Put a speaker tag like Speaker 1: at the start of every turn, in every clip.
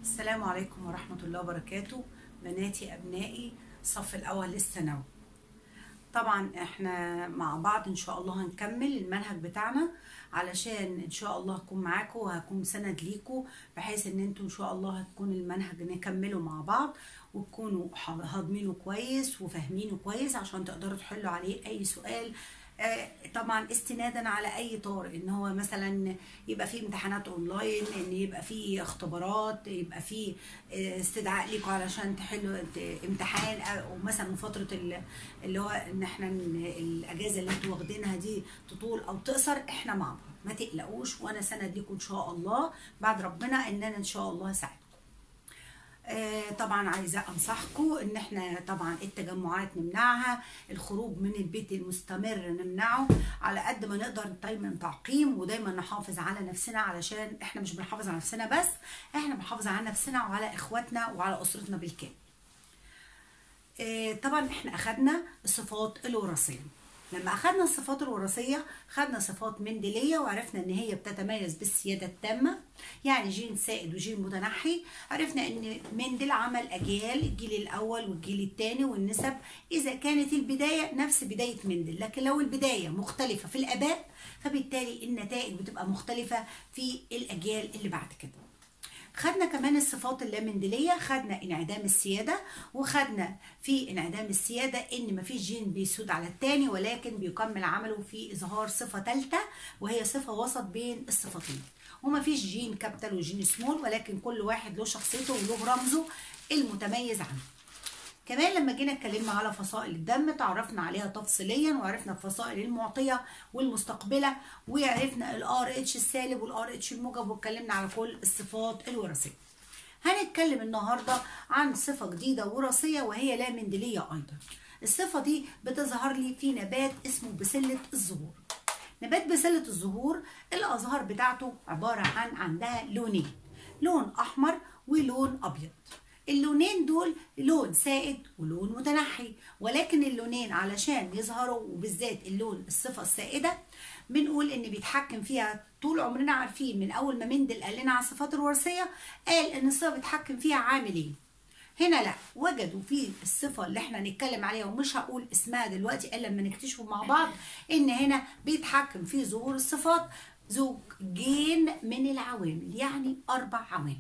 Speaker 1: السلام عليكم ورحمة الله وبركاته بناتي أبنائي الصف الأول للثانوي طبعا احنا مع بعض ان شاء الله هنكمل المنهج بتاعنا علشان ان شاء الله هكون معاكم وهكون سند ليكم بحيث ان انتوا ان شاء الله هتكون المنهج نكمله مع بعض وتكونوا هاضمينه كويس وفاهمينه كويس عشان تقدروا تحلوا عليه اي سؤال آه، طبعا استنادا على اي طارئ ان هو مثلا يبقى فيه امتحانات اونلاين ان يبقى فيه اختبارات يبقى فيه آه، استدعاء ليكم علشان تحلوا ت- امتحان او مثلا فتره ال- اللي هو ان احنا ن- الاجازه اللي انتوا واخدينها دي تطول او تقصر احنا مع بعض ما تقلقوش وانا سند ليكم ان شاء الله بعد ربنا ان انا ان شاء الله هساعدكم آه، طبعا عايزه انصحكم ان احنا طبعا التجمعات نمنعها الخروج من البيت المستمر نمنعه على قد ما نقدر دايما تعقيم ودايما نحافظ على نفسنا علشان احنا مش بنحافظ على نفسنا بس احنا بنحافظ على نفسنا وعلى اخواتنا وعلى اسرتنا بالكامل آه، طبعا احنا اخدنا الصفات الوراثيه لما اخدنا الصفات الوراثيه خدنا صفات مندليه وعرفنا ان هي بتتميز بالسياده التامه يعني جين سائد وجين متنحي عرفنا ان مندل عمل اجيال الجيل الاول والجيل الثاني والنسب اذا كانت البدايه نفس بدايه مندل لكن لو البدايه مختلفه في الاباء فبالتالي النتائج بتبقى مختلفه في الاجيال اللي بعد كده خدنا كمان الصفات اللامندلية خدنا انعدام السيادة وخدنا في انعدام السيادة ان مفيش جين بيسود على التاني ولكن بيكمل عمله في اظهار صفة ثالثة وهي صفة وسط بين الصفتين ومفيش جين كابيتال وجين سمول ولكن كل واحد له شخصيته وله رمزه المتميز عنه كمان لما جينا اتكلمنا على فصائل الدم تعرفنا عليها تفصيليا وعرفنا الفصائل المعطيه والمستقبله وعرفنا الار اتش السالب والار اتش الموجب واتكلمنا على كل الصفات الوراثيه هنتكلم النهارده عن صفه جديده وراثيه وهي لا مندليه ايضا الصفه دي بتظهر لي في نبات اسمه بسله الزهور نبات بسله الزهور الازهار بتاعته عباره عن عندها لونين لون احمر ولون ابيض اللونين دول لون سائد ولون متنحي ولكن اللونين علشان يظهروا وبالذات اللون الصفة السائدة بنقول ان بيتحكم فيها طول عمرنا عارفين من اول ما مندل قال لنا على الصفات الوراثية قال ان الصفة بيتحكم فيها عاملين هنا لا وجدوا في الصفة اللي احنا هنتكلم عليها ومش هقول اسمها دلوقتي الا لما نكتشفه مع بعض ان هنا بيتحكم في ظهور الصفات زوجين من العوامل يعني اربع عوامل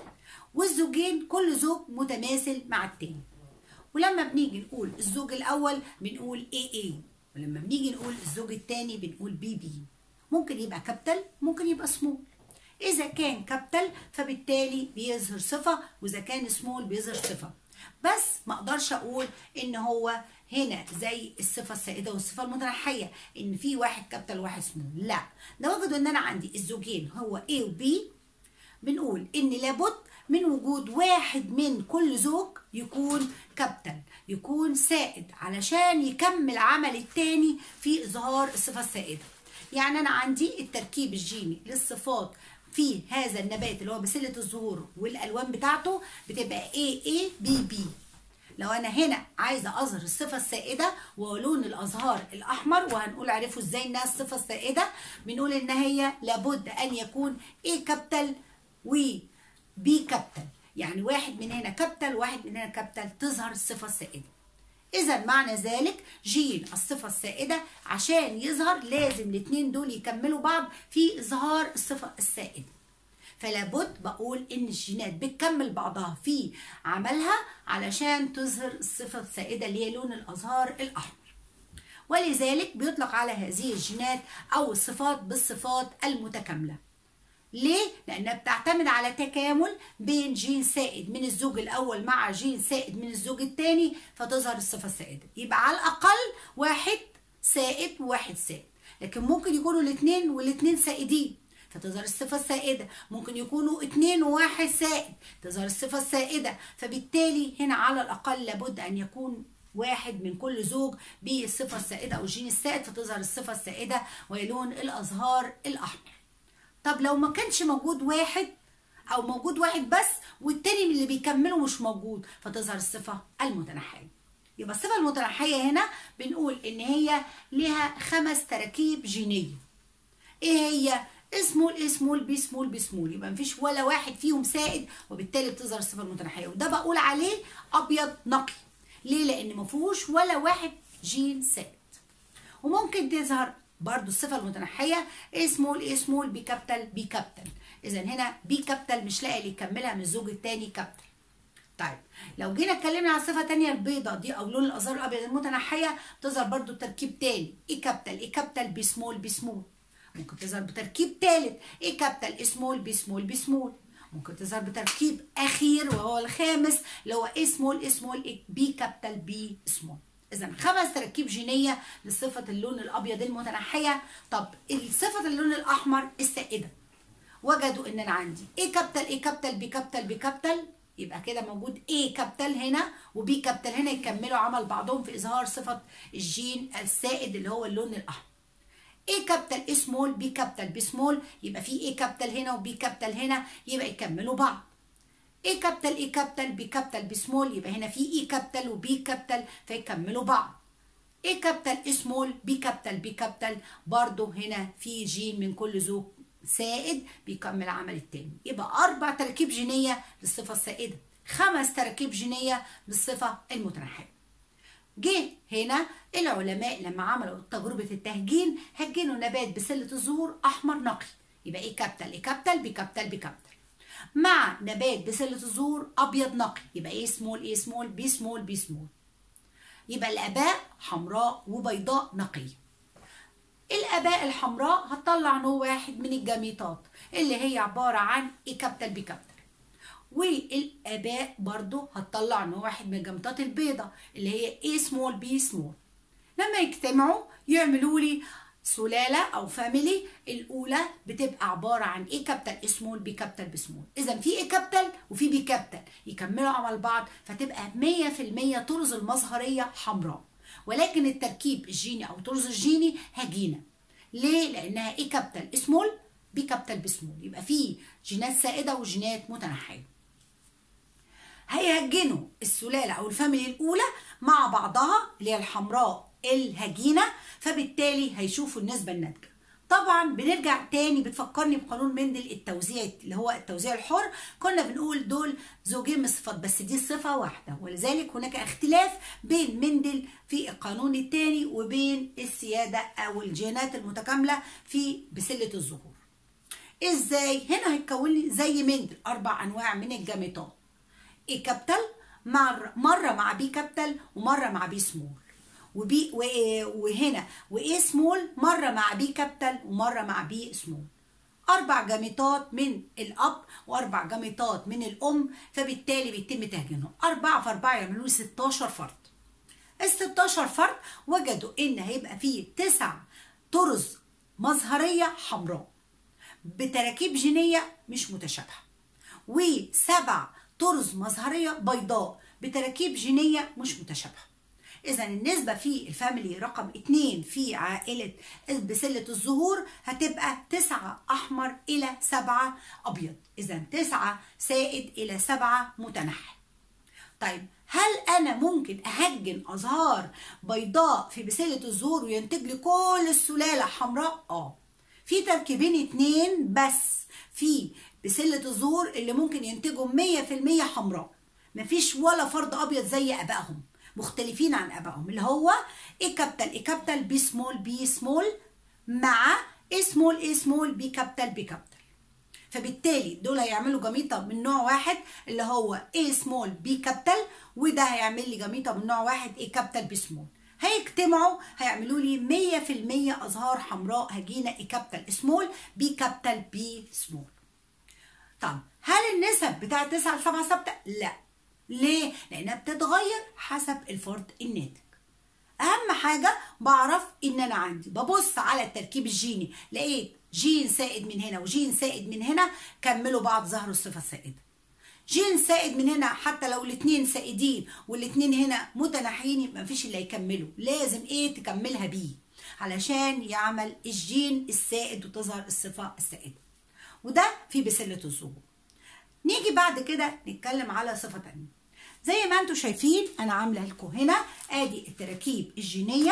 Speaker 1: والزوجين كل زوج متماثل مع التاني ولما بنيجي نقول الزوج الاول بنقول اي اي ولما بنيجي نقول الزوج التاني بنقول بي بي ممكن يبقى كابيتال ممكن يبقى سمول اذا كان كابيتال فبالتالي بيظهر صفه واذا كان سمول بيظهر صفه بس ما اقدرش اقول ان هو هنا زي الصفه السائده والصفه المتنحيه ان في واحد كابيتال وواحد سمول لا ده وجدوا ان انا عندي الزوجين هو A و B بنقول ان لابد من وجود واحد من كل زوج يكون كابتن يكون سائد علشان يكمل عمل التاني في اظهار الصفه السائده يعني انا عندي التركيب الجيني للصفات في هذا النبات اللي هو بسله الزهور والالوان بتاعته بتبقى A A B B لو انا هنا عايزه اظهر الصفه السائده ولون الازهار الاحمر وهنقول عرفوا ازاي انها الصفه السائده بنقول ان هي لابد ان يكون A كابيتال و بي كابيتال يعني واحد من هنا كابيتال واحد من هنا كابيتال تظهر الصفه السائده اذا معنى ذلك جين الصفه السائده عشان يظهر لازم الاثنين دول يكملوا بعض في اظهار الصفه السائده فلابد بقول ان الجينات بتكمل بعضها في عملها علشان تظهر الصفه السائده اللي هي لون الازهار الاحمر ولذلك بيطلق على هذه الجينات او الصفات بالصفات المتكامله ليه؟ لأنها بتعتمد على تكامل بين جين سائد من الزوج الأول مع جين سائد من الزوج الثاني فتظهر الصفة السائدة يبقى على الأقل واحد سائد وواحد سائد لكن ممكن يكونوا الاثنين والاثنين سائدين فتظهر الصفة السائدة ممكن يكونوا اتنين وواحد سائد تظهر الصفة السائدة فبالتالي هنا على الأقل لابد أن يكون واحد من كل زوج بالصفة السائدة أو الجين السائد فتظهر الصفة السائدة وهي لون الأزهار الأحمر طب لو ما كانش موجود واحد او موجود واحد بس والتاني من اللي بيكمله مش موجود فتظهر الصفه المتنحيه يبقى الصفه المتنحيه هنا بنقول ان هي لها خمس تراكيب جينيه ايه هي اسمول اسمول بي سمول بي سمول يبقى مفيش ولا واحد فيهم سائد وبالتالي بتظهر الصفه المتنحيه وده بقول عليه ابيض نقي ليه لان ما فيهوش ولا واحد جين سائد وممكن تظهر برضو الصفه المتنحيه اسمول اسمول بي كابيتال بي كابيتال اذا هنا بي كابيتال مش لاقي اللي يكملها من الزوج الثاني كابيتال طيب لو جينا اتكلمنا عن صفه ثانيه البيضه دي او لون الازهار الابيض المتنحيه تظهر برضو بتركيب تاني اي كابيتال اي كابيتال بي سمول بي سمول ممكن تظهر بتركيب ثالث اي كابيتال اي سمول بي سمول بي سمول ممكن تظهر بتركيب اخير وهو الخامس اللي هو اي سمول اي سمول بي كابيتال بي سمول اذا خمس تركيب جينيه لصفه اللون الابيض المتنحيه طب صفه اللون الاحمر السائده وجدوا ان انا عندي اي كابيتال اي كابيتال بي كابيتال بي كابيتال يبقى كده موجود اي كابيتال هنا وبي كابيتال هنا يكملوا عمل بعضهم في اظهار صفه الجين السائد اللي هو اللون الاحمر اي كابيتال اي سمول بي كابيتال بي سمول يبقى في اي كابيتال هنا وبي كابيتال هنا يبقى يكملوا بعض اي كابيتال اي كابيتال بي كابيتال بي سمول يبقى هنا في اي كابيتال وبي كابيتال فيكملوا بعض اي كابيتال اي سمول بي كابيتال بي كابيتال برضه هنا في جين من كل زوج سائد بيكمل عمل التاني يبقى اربع تركيب جينيه للصفه السائده خمس تركيب جينيه للصفه المتنحيه جه هنا العلماء لما عملوا تجربه التهجين هجنوا نبات بسله الزهور احمر نقي يبقى ايه كابيتال ايه كابيتال بي كابيتال بي كابيتال مع نبات بسله الزهور ابيض نقي يبقى ايه سمول ايه سمول بي سمول بي سمول يبقى الاباء حمراء وبيضاء نقيه الاباء الحمراء هتطلع نوع واحد من الجميطات اللي هي عباره عن ايه كابيتال بي كابيتال والاباء برضو هتطلع نوع واحد من الجميطات البيضاء اللي هي ايه سمول بي سمول لما يجتمعوا يعملوا لي سلاله او فاميلي الاولى بتبقى عباره عن ايه كابيتال سمول بي كابيتال بي سمول اذا في ايه كابيتال وفي بي كابيتال يكملوا عمل بعض فتبقى 100% طرز المظهريه حمراء ولكن التركيب الجيني او طرز الجيني هجينه ليه لانها ايه كابيتال سمول بي كابيتال بسمول يبقى في جينات سائده وجينات متنحيه هيهجنوا السلاله او الفاميلي الاولى مع بعضها اللي هي الحمراء الهجينه فبالتالي هيشوفوا النسبه الناتجه طبعا بنرجع تاني بتفكرني بقانون مندل التوزيع اللي هو التوزيع الحر كنا بنقول دول زوجين من الصفات بس دي صفة واحدة ولذلك هناك اختلاف بين مندل في القانون الثاني وبين السيادة أو الجينات المتكاملة في بسلة الظهور ازاي هنا هيتكون لي زي مندل أربع أنواع من الجاميتات اي كابيتال مرة مع بي كابيتال ومرة مع بي سمول وبي وهنا وايه سمول مره مع بي كابيتال ومره مع بي سمول اربع جاميتات من الاب واربع جاميتات من الام فبالتالي بيتم تهجينهم اربعه في اربعه يعملوا 16 فرد ال 16 فرد وجدوا ان هيبقى فيه تسع طرز مظهريه حمراء بتراكيب جينيه مش متشابهه وسبع طرز مظهريه بيضاء بتراكيب جينيه مش متشابهه اذا النسبه في الفاميلي رقم 2 في عائله بسله الزهور هتبقى 9 احمر الى 7 ابيض اذا 9 سائد الى 7 متنحي طيب هل انا ممكن اهجن ازهار بيضاء في بسله الزهور وينتج لي كل السلاله حمراء اه في تركيبين اتنين بس في بسله الزهور اللي ممكن ينتجوا 100% حمراء مفيش ولا فرد ابيض زي ابائهم مختلفين عن ابائهم اللي هو اي كابيتال اي كابيتال بي سمول بي سمول مع اي سمول اي سمول بي كابيتال بي كابيتال فبالتالي دول هيعملوا جميطه من نوع واحد اللي هو اي سمول بي كابيتال وده هيعمل لي جميطه من نوع واحد اي كابيتال بي سمول هيجتمعوا هيعملوا لي 100% ازهار حمراء هجينه اي كابيتال سمول بي كابيتال بي سمول طب هل النسب بتاعه 9 ل 7 ثابته؟ لا ليه؟ لأنها بتتغير حسب الفرد الناتج. أهم حاجة بعرف إن أنا عندي ببص على التركيب الجيني لقيت جين سائد من هنا وجين سائد من هنا كملوا بعض ظهروا الصفة السائدة. جين سائد من هنا حتى لو الاثنين سائدين والاثنين هنا متناحيين يبقى مفيش اللي هيكملوا لازم ايه تكملها بيه علشان يعمل الجين السائد وتظهر الصفة السائدة وده في بسلة الظهور نيجي بعد كده نتكلم على صفة تانية زي ما انتم شايفين انا عامله لكم هنا ادي التراكيب الجينيه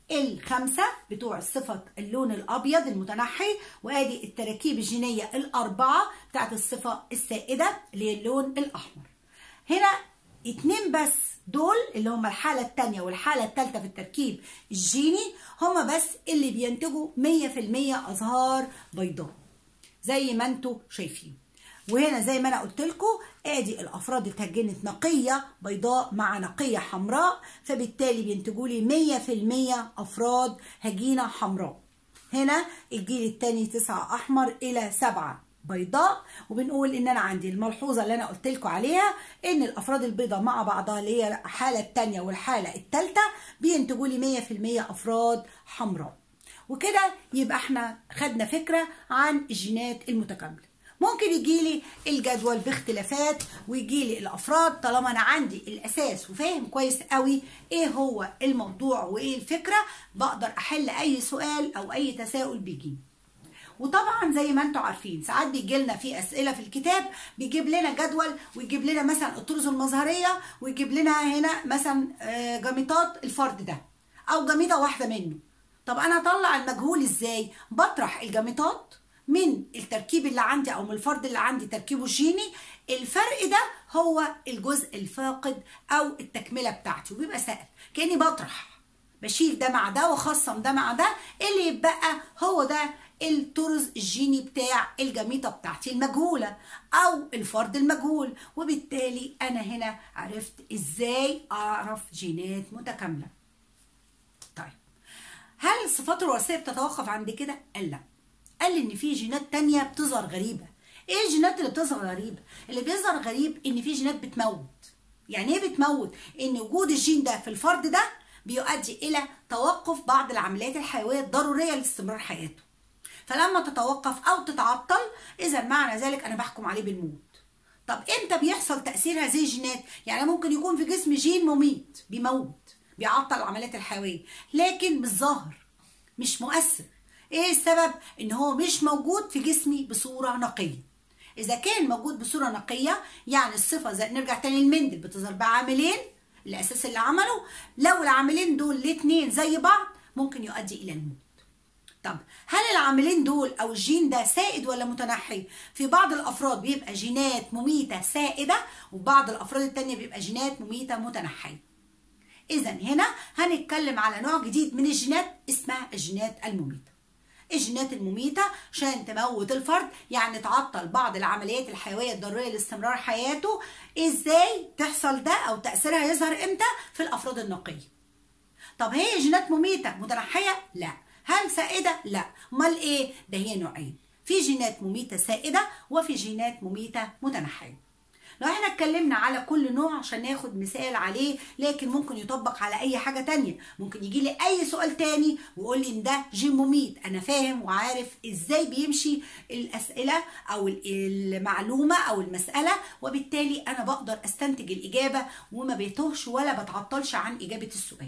Speaker 1: الخمسة بتوع صفة اللون الأبيض المتنحي وادي التراكيب الجينية الأربعة بتاعت الصفة السائدة اللي هي اللون الأحمر هنا اتنين بس دول اللي هم الحالة التانية والحالة التالتة في التركيب الجيني هم بس اللي بينتجوا 100% أزهار بيضاء زي ما انتوا شايفين وهنا زي ما انا قلت لكم ادي الافراد اتهجنت نقيه بيضاء مع نقيه حمراء فبالتالي بينتجوا لي 100% افراد هجينه حمراء هنا الجيل الثاني 9 احمر الى 7 بيضاء وبنقول ان انا عندي الملحوظه اللي انا قلت لكم عليها ان الافراد البيضاء مع بعضها اللي هي الحاله الثانيه والحاله الثالثه بينتجوا لي 100% افراد حمراء وكده يبقى احنا خدنا فكره عن الجينات المتكامله ممكن يجي لي الجدول باختلافات ويجي لي الافراد طالما انا عندي الاساس وفاهم كويس قوي ايه هو الموضوع وايه الفكره بقدر احل اي سؤال او اي تساؤل بيجي وطبعا زي ما انتم عارفين ساعات بيجي لنا في اسئله في الكتاب بيجيب لنا جدول ويجيب لنا مثلا الطرز المظهريه ويجيب لنا هنا مثلا جاميطات الفرد ده او جاميطه واحده منه طب انا اطلع المجهول ازاي بطرح الجاميطات من التركيب اللي عندي او من الفرد اللي عندي تركيبه الجيني الفرق ده هو الجزء الفاقد او التكمله بتاعتي وبيبقى سهل كاني بطرح بشيل ده مع ده واخصم ده مع ده اللي يبقى هو ده الطرز الجيني بتاع الجميطه بتاعتي المجهوله او الفرد المجهول وبالتالي انا هنا عرفت ازاي اعرف جينات متكامله طيب هل الصفات الوراثيه بتتوقف عند كده قال لا قال لي ان في جينات تانية بتظهر غريبه ايه الجينات اللي بتظهر غريبه اللي بيظهر غريب ان في جينات بتموت يعني ايه بتموت ان وجود الجين ده في الفرد ده بيؤدي الى توقف بعض العمليات الحيويه الضروريه لاستمرار حياته فلما تتوقف او تتعطل اذا معنى ذلك انا بحكم عليه بالموت طب امتى بيحصل تاثير هذه الجينات يعني ممكن يكون في جسم جين مميت بيموت بيعطل العمليات الحيويه لكن مش ظاهر مش مؤثر ايه السبب ان هو مش موجود في جسمي بصوره نقيه اذا كان موجود بصوره نقيه يعني الصفه زي نرجع تاني لمندل بتظهر بعاملين الاساس اللي عمله لو العاملين دول الاثنين زي بعض ممكن يؤدي الى الموت طب هل العاملين دول او الجين ده سائد ولا متنحي في بعض الافراد بيبقى جينات مميته سائده وبعض الافراد التانية بيبقى جينات مميته متنحيه اذا هنا هنتكلم على نوع جديد من الجينات اسمها الجينات المميته الجينات المميتة عشان تموت الفرد يعني تعطل بعض العمليات الحيوية الضرورية لاستمرار حياته ازاي تحصل ده او تأثيرها يظهر امتى في الافراد النقية طب هي جينات مميتة متنحية لا هل سائدة لا امال ايه ده هي نوعين في جينات مميتة سائدة وفي جينات مميتة متنحية لو احنا اتكلمنا على كل نوع عشان ناخد مثال عليه لكن ممكن يطبق على اي حاجة تانية ممكن يجي لي اي سؤال تاني ويقول لي ان ده جين مميت انا فاهم وعارف ازاي بيمشي الاسئلة او المعلومة او المسألة وبالتالي انا بقدر استنتج الاجابة وما بيتوهش ولا بتعطلش عن اجابة السؤال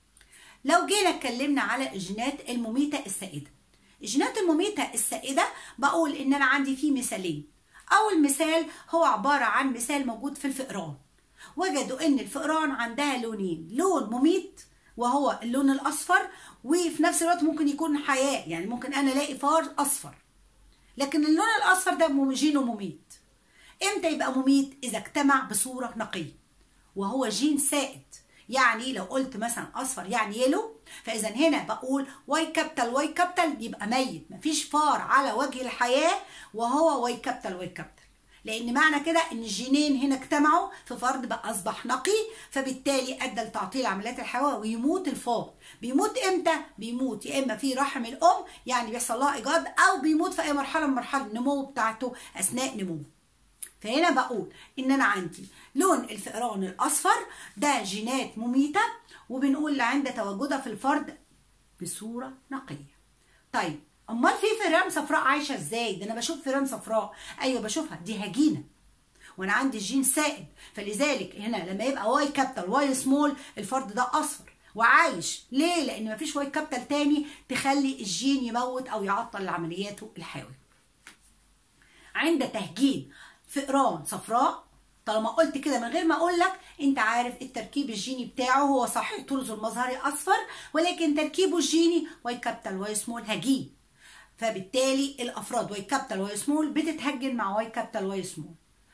Speaker 1: لو جينا اتكلمنا على الجينات المميتة السائدة الجينات المميتة السائدة بقول ان انا عندي فيه مثالين أول مثال هو عبارة عن مثال موجود في الفئران وجدوا إن الفئران عندها لونين لون مميت وهو اللون الأصفر وفي نفس الوقت ممكن يكون حياة يعني ممكن أنا ألاقي فار أصفر لكن اللون الأصفر ده جينه مميت إمتى يبقى مميت إذا اجتمع بصورة نقية وهو جين سائد يعني لو قلت مثلا اصفر يعني يلو فاذا هنا بقول واي كابيتال واي كابيتال يبقى ميت مفيش فار على وجه الحياه وهو واي كابيتال واي كابيتال لان معنى كده ان الجينين هنا اجتمعوا في فرد بقى اصبح نقي فبالتالي ادى لتعطيل عمليات الحيويه ويموت الفار بيموت امتى بيموت يا اما في رحم الام يعني بيحصل لها ايجاد او بيموت في اي مرحله من مراحل النمو بتاعته اثناء نموه فهنا بقول ان انا عندي لون الفئران الاصفر ده جينات مميته وبنقول عند تواجدها في الفرد بصوره نقيه طيب امال في فئران صفراء عايشه ازاي ده انا بشوف فئران صفراء ايوه بشوفها دي هجينه وانا عندي الجين سائد فلذلك هنا لما يبقى واي كابيتال واي سمول الفرد ده اصفر وعايش ليه لان مفيش واي كابيتال تاني تخلي الجين يموت او يعطل عملياته الحيويه عند تهجين فئران صفراء طالما قلت كده من غير ما اقول لك انت عارف التركيب الجيني بتاعه هو صحيح طرزه المظهري اصفر ولكن تركيبه الجيني واي كابيتال واي سمول هجين فبالتالي الافراد واي كابيتال واي سمول بتتهجن مع واي كابيتال واي سمول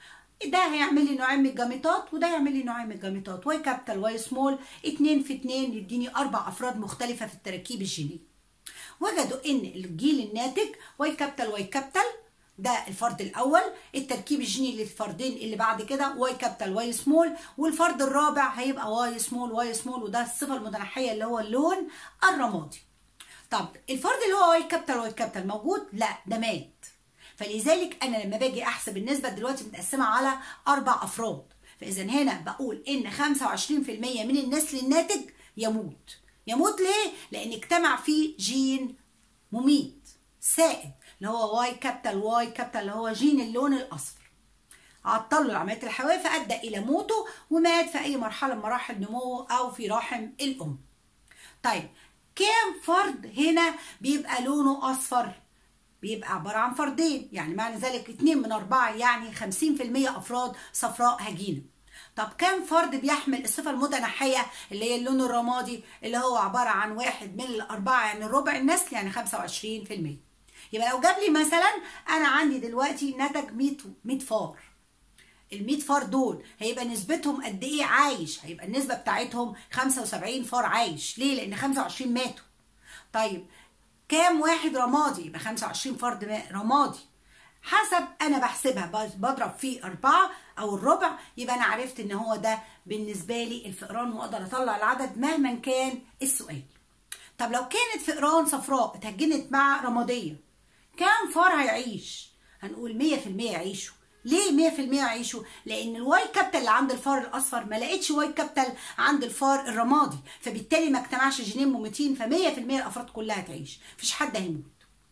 Speaker 1: ده هيعمل لي نوعين من الجاميتات وده يعمل لي نوعين من الجاميتات واي كابيتال واي سمول اتنين في اتنين يديني اربع افراد مختلفه في التراكيب الجينيه وجدوا ان الجيل الناتج واي كابيتال واي كابيتال ده الفرد الاول التركيب الجيني للفردين اللي بعد كده واي كابيتال واي سمول والفرد الرابع هيبقى واي سمول واي سمول وده الصفه المتنحيه اللي هو اللون الرمادي طب الفرد اللي هو واي كابيتال واي كابيتال موجود لا ده مات فلذلك انا لما باجي احسب النسبه دلوقتي متقسمه على اربع افراد فاذا هنا بقول ان 25% من النسل الناتج يموت يموت ليه لان اجتمع فيه جين مميت سائد اللي هو واي كابيتال واي كابيتال اللي هو جين اللون الاصفر عطل له العمليات الحيويه فادى الى موته ومات في اي مرحله من مراحل نموه او في رحم الام طيب كام فرد هنا بيبقى لونه اصفر بيبقى عبارة عن فردين يعني معنى ذلك اتنين من أربعة يعني خمسين في المية أفراد صفراء هجينة طب كم فرد بيحمل الصفة المتنحية اللي هي اللون الرمادي اللي هو عبارة عن واحد من الأربعة يعني ربع النسل يعني خمسة وعشرين في المية يبقى لو جاب لي مثلا أنا عندي دلوقتي نتج 100 100 فار ال 100 فار دول هيبقى نسبتهم قد ايه عايش هيبقى النسبه بتاعتهم 75 فار عايش ليه لان 25 ماتوا طيب كام واحد رمادي يبقى 25 فرد رمادي حسب انا بحسبها بضرب في أربعة او الربع يبقى انا عرفت ان هو ده بالنسبه لي الفئران واقدر اطلع العدد مهما كان السؤال طب لو كانت فئران صفراء اتهجنت مع رماديه كام فار هيعيش هنقول 100% يعيشوا ليه 100% يعيشوا؟ لأن الواي كابيتال اللي عند الفار الأصفر ما لقيتش واي كابيتال عند الفار الرمادي، فبالتالي ما اجتمعش جينين مميتين ف 100% الأفراد كلها تعيش، مفيش حد هيموت.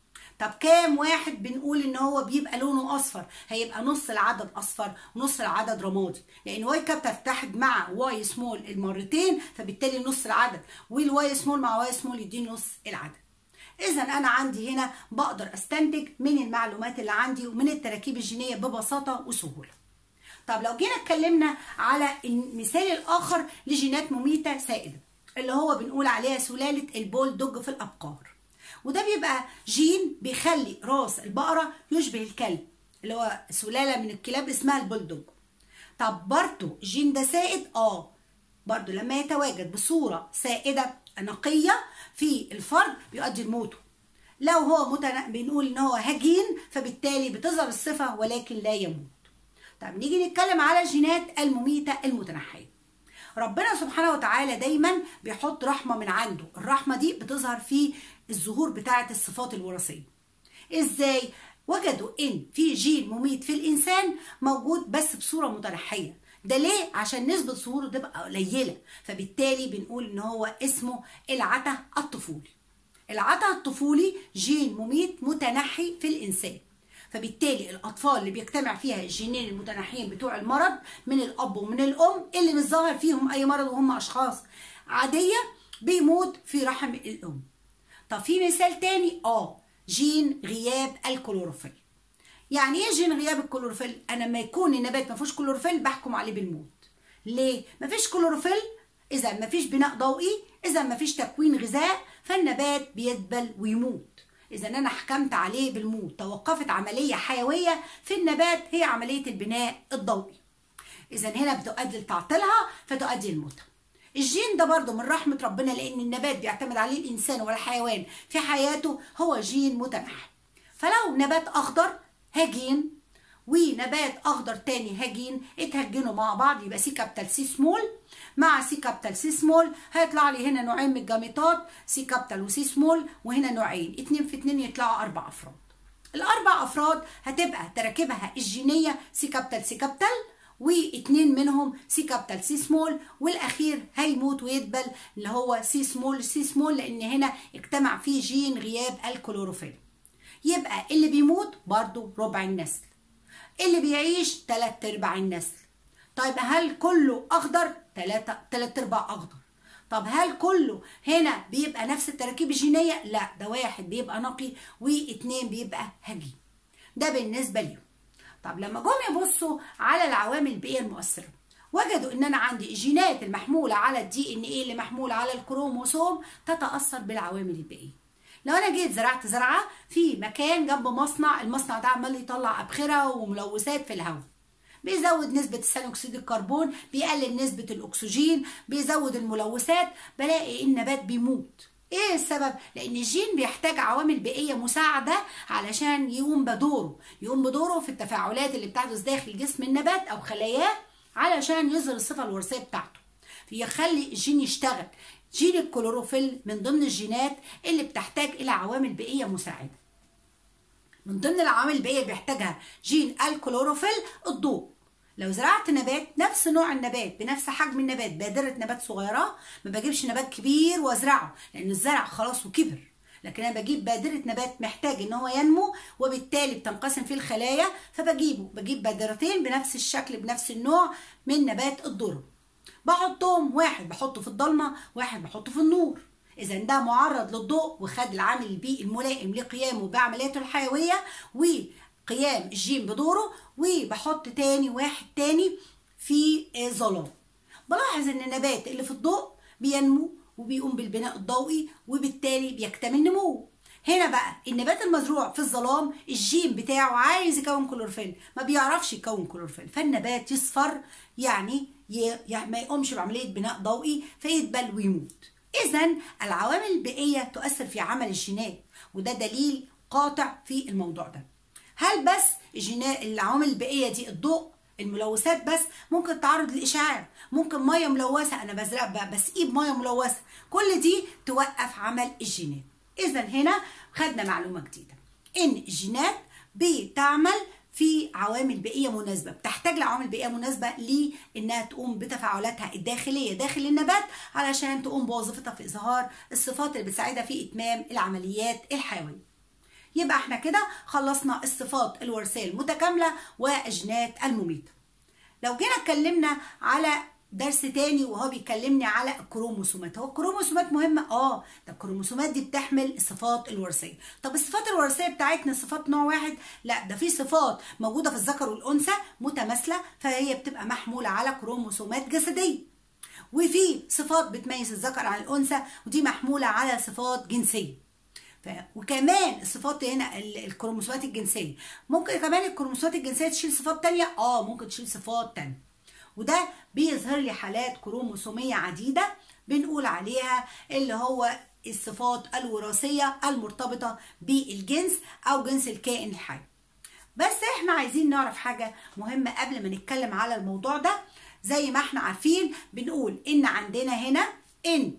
Speaker 1: طب كام واحد بنقول ان هو بيبقى لونه اصفر هيبقى نص العدد اصفر ونص العدد رمادي لان واي كابيتال اتحد مع واي سمول المرتين فبالتالي نص العدد والواي سمول مع واي سمول يديني نص العدد اذا انا عندي هنا بقدر استنتج من المعلومات اللي عندي ومن التراكيب الجينيه ببساطه وسهوله طب لو جينا اتكلمنا على المثال الاخر لجينات مميته سائده اللي هو بنقول عليها سلاله البول دوج في الابقار وده بيبقى جين بيخلي راس البقره يشبه الكلب اللي هو سلاله من الكلاب اسمها البولدوج طب برضه الجين ده سائد اه برضه لما يتواجد بصوره سائده نقيه في الفرد بيؤدي لموته لو هو متن... بنقول ان هو هجين فبالتالي بتظهر الصفه ولكن لا يموت طب نيجي نتكلم على الجينات المميته المتنحيه ربنا سبحانه وتعالى دايما بيحط رحمه من عنده الرحمه دي بتظهر في الظهور بتاعه الصفات الوراثيه ازاي وجدوا ان في جين مميت في الانسان موجود بس بصوره متنحيه ده ليه عشان نسبه ظهوره تبقى قليله فبالتالي بنقول ان هو اسمه العته الطفولي العته الطفولي جين مميت متنحي في الانسان فبالتالي الاطفال اللي بيجتمع فيها الجينين المتنحيين بتوع المرض من الاب ومن الام اللي مش ظاهر فيهم اي مرض وهم اشخاص عاديه بيموت في رحم الام طب في مثال تاني اه جين غياب الكلوروفيل يعني ايه جين غياب الكلوروفيل انا لما يكون النبات ما فيهوش كلوروفيل بحكم عليه بالموت ليه ما فيش كلوروفيل اذا ما فيش بناء ضوئي اذا ما فيش تكوين غذاء فالنبات بيدبل ويموت اذا انا حكمت عليه بالموت توقفت عمليه حيويه في النبات هي عمليه البناء الضوئي اذا هنا بتؤدي لتعطيلها فتؤدي لموتها الجين ده برضه من رحمة ربنا لأن النبات بيعتمد عليه الإنسان والحيوان في حياته هو جين متنحي فلو نبات أخضر هجين ونبات أخضر تاني هجين اتهجنوا مع بعض يبقى سي كابيتال سي سمول مع سي كابيتال سي سمول هيطلع لي هنا نوعين من الجاميتات سي كابيتال وسي سمول وهنا نوعين اتنين في اتنين يطلعوا أربع أفراد الأربع أفراد هتبقى تراكيبها الجينية سي كابيتال سي كابيتال واتنين منهم سي كابيتال سي سمول والاخير هيموت ويدبل اللي هو سي سمول سي سمول لان هنا اجتمع فيه جين غياب الكلوروفيل يبقى اللي بيموت برضو ربع النسل اللي بيعيش تلات ارباع النسل طيب هل كله اخضر تلاتة تلات ارباع اخضر طب هل كله هنا بيبقى نفس التراكيب الجينية لا ده واحد بيبقى نقي واتنين بيبقى هجين ده بالنسبة ليهم طب لما جم يبصوا على العوامل البيئيه المؤثره وجدوا ان انا عندي الجينات المحموله على الدي ان ايه اللي محموله على الكروموسوم تتاثر بالعوامل البيئيه لو انا جيت زرعت زرعه في مكان جنب مصنع المصنع ده عمال يطلع ابخره وملوثات في الهواء بيزود نسبة ثاني أكسيد الكربون بيقلل نسبة الأكسجين بيزود الملوثات بلاقي النبات بيموت ايه السبب لان الجين بيحتاج عوامل بيئيه مساعده علشان يقوم بدوره يقوم بدوره في التفاعلات اللي بتحدث داخل جسم النبات او خلاياه علشان يظهر الصفه الوراثيه بتاعته فيخلي الجين يشتغل جين الكلوروفيل من ضمن الجينات اللي بتحتاج الى عوامل بيئيه مساعده من ضمن العوامل البيئيه اللي بيحتاجها جين الكلوروفيل الضوء لو زرعت نبات نفس نوع النبات بنفس حجم النبات بادرة نبات صغيرة ما بجيبش نبات كبير وازرعه لان الزرع خلاص وكبر لكن انا بجيب بادرة نبات محتاج ان هو ينمو وبالتالي بتنقسم فيه الخلايا فبجيبه بجيب بادرتين بنفس الشكل بنفس النوع من نبات الذره بحطهم واحد بحطه في الضلمه واحد بحطه في النور اذا ده معرض للضوء وخد العامل البيئي الملائم لقيامه بعملياته الحيويه وقيام الجين بدوره وبحط تاني واحد تاني في ظلام بلاحظ ان النبات اللي في الضوء بينمو وبيقوم بالبناء الضوئي وبالتالي بيكتمل نموه هنا بقى النبات المزروع في الظلام الجين بتاعه عايز يكون كلوروفيل ما بيعرفش يكون كلوروفيل فالنبات يصفر يعني, ي... يعني ما يقومش بعمليه بناء ضوئي فيدبل ويموت اذا العوامل البيئيه تؤثر في عمل الجينات وده دليل قاطع في الموضوع ده هل بس الجينات العوامل البيئيه دي الضوء الملوثات بس ممكن تعرض للاشعاع ممكن ميه ملوثه انا بزرع بسقيه بميه ملوثه كل دي توقف عمل الجينات اذا هنا خدنا معلومه جديده ان الجينات بتعمل في عوامل بيئيه مناسبه بتحتاج لعوامل بيئيه مناسبه لانها تقوم بتفاعلاتها الداخليه داخل النبات علشان تقوم بوظيفتها في اظهار الصفات اللي بتساعدها في اتمام العمليات الحيويه يبقى احنا كده خلصنا الصفات الوراثيه المتكامله والجينات المميته لو جينا اتكلمنا على درس تاني وهو بيكلمني على الكروموسومات هو الكروموسومات مهمة اه ده الكروموسومات دي بتحمل الصفات الوراثية طب الصفات الوراثية بتاعتنا صفات نوع واحد لا ده في صفات موجودة في الذكر والأنثى متماثلة فهي بتبقى محمولة على كروموسومات جسدية وفي صفات بتميز الذكر عن الأنثى ودي محمولة على صفات جنسية ف... وكمان الصفات هنا الكروموسومات الجنسية ممكن كمان الكروموسومات الجنسية تشيل صفات تانية اه ممكن تشيل صفات تانية وده بيظهر لي حالات كروموسومية عديدة بنقول عليها اللي هو الصفات الوراثية المرتبطة بالجنس أو جنس الكائن الحي بس احنا عايزين نعرف حاجة مهمة قبل ما نتكلم على الموضوع ده زي ما احنا عارفين بنقول ان عندنا هنا ان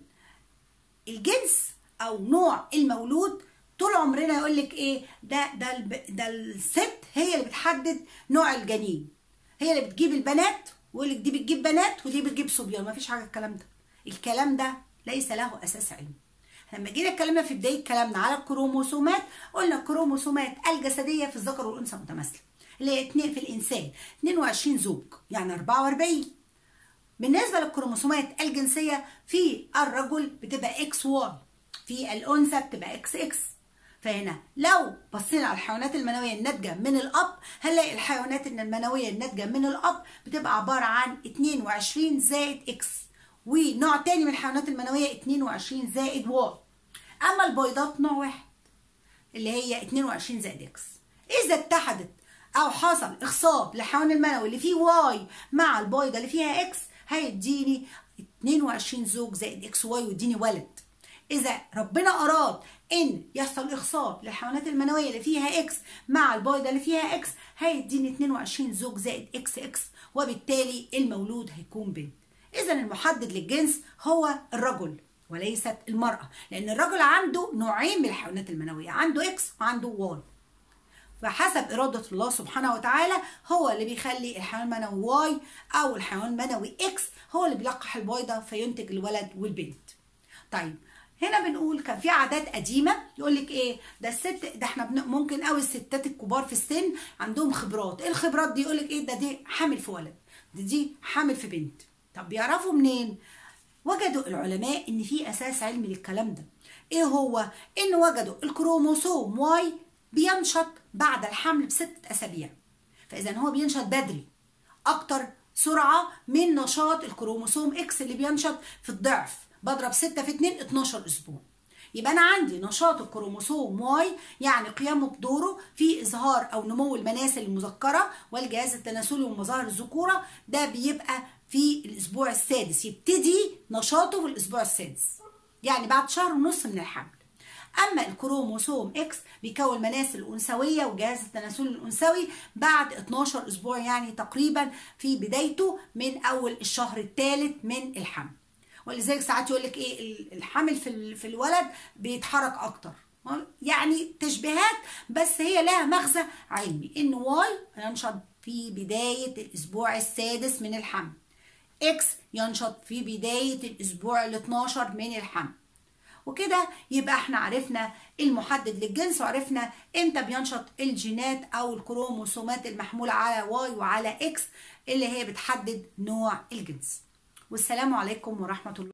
Speaker 1: الجنس او نوع المولود طول عمرنا يقول لك ايه ده ده ده الست هي اللي بتحدد نوع الجنين هي اللي بتجيب البنات ويقول لك دي بتجيب بنات ودي بتجيب صبيان ما فيش حاجه الكلام ده الكلام ده ليس له اساس علمي لما جينا اتكلمنا في بدايه كلامنا على الكروموسومات قلنا الكروموسومات الجسديه في الذكر والانثى متماثله اللي هي اتنين في الانسان 22 زوج يعني 44 بالنسبه للكروموسومات الجنسيه في الرجل بتبقى اكس واي في الانثى بتبقى اكس اكس فهنا لو بصينا على الحيوانات المنويه الناتجه من الاب هنلاقي الحيوانات المنويه الناتجه من الاب بتبقى عباره عن 22 زائد اكس ونوع تاني من الحيوانات المنويه 22 زائد واي اما البيضات نوع واحد اللي هي 22 زائد اكس اذا اتحدت او حصل اخصاب للحيوان المنوي اللي فيه واي مع البيضه اللي فيها اكس هيديني 22 زوج زائد اكس واي ويديني ولد اذا ربنا اراد ان يحصل اخصاب للحيوانات المنويه اللي فيها اكس مع البيضه اللي فيها اكس هيديني 22 زوج زائد اكس اكس وبالتالي المولود هيكون بنت اذا المحدد للجنس هو الرجل وليست المراه لان الرجل عنده نوعين من الحيوانات المنويه عنده اكس وعنده واي فحسب إرادة الله سبحانه وتعالى هو اللي بيخلي الحيوان المنوي واي أو الحيوان المنوي إكس هو اللي بيلقح البيضة فينتج الولد والبنت. طيب هنا بنقول كان في عادات قديمه يقول لك ايه ده الست ده احنا ممكن قوي الستات الكبار في السن عندهم خبرات ايه الخبرات دي يقول لك ايه ده دي حامل في ولد دي دي حامل في بنت طب بيعرفوا منين وجدوا العلماء ان في اساس علمي للكلام ده ايه هو ان وجدوا الكروموسوم واي بينشط بعد الحمل بست اسابيع فاذا هو بينشط بدري اكتر سرعه من نشاط الكروموسوم اكس اللي بينشط في الضعف بضرب 6 في 2 12 اسبوع يبقى انا عندي نشاط الكروموسوم واي يعني قيامه بدوره في اظهار او نمو المناسل المذكره والجهاز التناسلي ومظاهر الذكوره ده بيبقى في الاسبوع السادس يبتدي نشاطه في الاسبوع السادس يعني بعد شهر ونص من الحمل اما الكروموسوم اكس بيكون مناسل انثويه وجهاز التناسل الانثوي بعد 12 اسبوع يعني تقريبا في بدايته من اول الشهر الثالث من الحمل ولذلك ساعات يقول لك ايه الحمل في في الولد بيتحرك اكتر يعني تشبيهات بس هي لها مغزى علمي ان واي ينشط في بدايه الاسبوع السادس من الحمل اكس ينشط في بدايه الاسبوع ال 12 من الحمل وكده يبقى احنا عرفنا المحدد للجنس وعرفنا امتى بينشط الجينات او الكروموسومات المحموله على واي وعلى اكس اللي هي بتحدد نوع الجنس والسلام عليكم ورحمه الله